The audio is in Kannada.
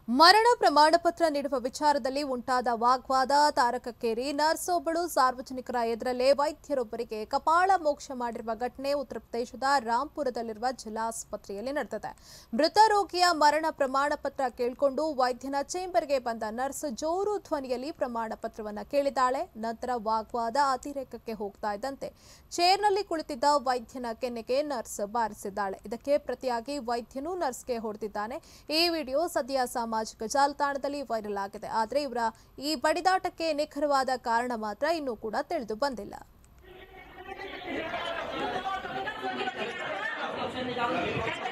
ಮರಣ ಪ್ರಮಾಣ ಪತ್ರ ನೀಡುವ ವಿಚಾರದಲ್ಲಿ ಉಂಟಾದ ವಾಗ್ವಾದ ತಾರಕಕ್ಕೇರಿ ನರ್ಸ್ ಒಬ್ಬಳು ಸಾರ್ವಜನಿಕರ ಎದುರಲ್ಲೇ ವೈದ್ಯರೊಬ್ಬರಿಗೆ ಕಪಾಳ ಮೋಕ್ಷ ಮಾಡಿರುವ ಘಟನೆ ಉತ್ತರ ಪ್ರದೇಶದ ರಾಂಪುರದಲ್ಲಿರುವ ಜಿಲ್ಲಾಸ್ಪತ್ರೆಯಲ್ಲಿ ನಡೆದಿದೆ ಮೃತ ರೋಗಿಯ ಮರಣ ಪ್ರಮಾಣ ಪತ್ರ ಕೇಳಿಕೊಂಡು ವೈದ್ಯನ ಚೇಂಬರ್ಗೆ ಬಂದ ನರ್ಸ್ ಜೋರು ಧ್ವನಿಯಲ್ಲಿ ಪ್ರಮಾಣ ಪತ್ರವನ್ನ ಕೇಳಿದ್ದಾಳೆ ನಂತರ ವಾಗ್ವಾದ ಅತಿರೇಕಕ್ಕೆ ಹೋಗ್ತಾ ಇದ್ದಂತೆ ಚೇರ್ನಲ್ಲಿ ಕುಳಿತಿದ್ದ ವೈದ್ಯನ ಕೆನ್ನೆಗೆ ನರ್ಸ್ ಬಾರಿಸಿದ್ದಾಳೆ ಇದಕ್ಕೆ ಪ್ರತಿಯಾಗಿ ವೈದ್ಯನು ನರ್ಸ್ಗೆ ಹೊಡೆದಿದ್ದಾನೆ ಈ ವಿಡಿಯೋ ಸದ್ಯ ಸಾಮಾಜಿಕ ಜಾಲತಾಣದಲ್ಲಿ ವೈರಲ್ ಆಗಿದೆ ಆದರೆ ಇವರ ಈ ಬಡಿದಾಟಕ್ಕೆ ನಿಖರವಾದ ಕಾರಣ ಮಾತ್ರ ಇನ್ನೂ ಕೂಡ ತಿಳಿದು ಬಂದಿಲ್ಲ Thank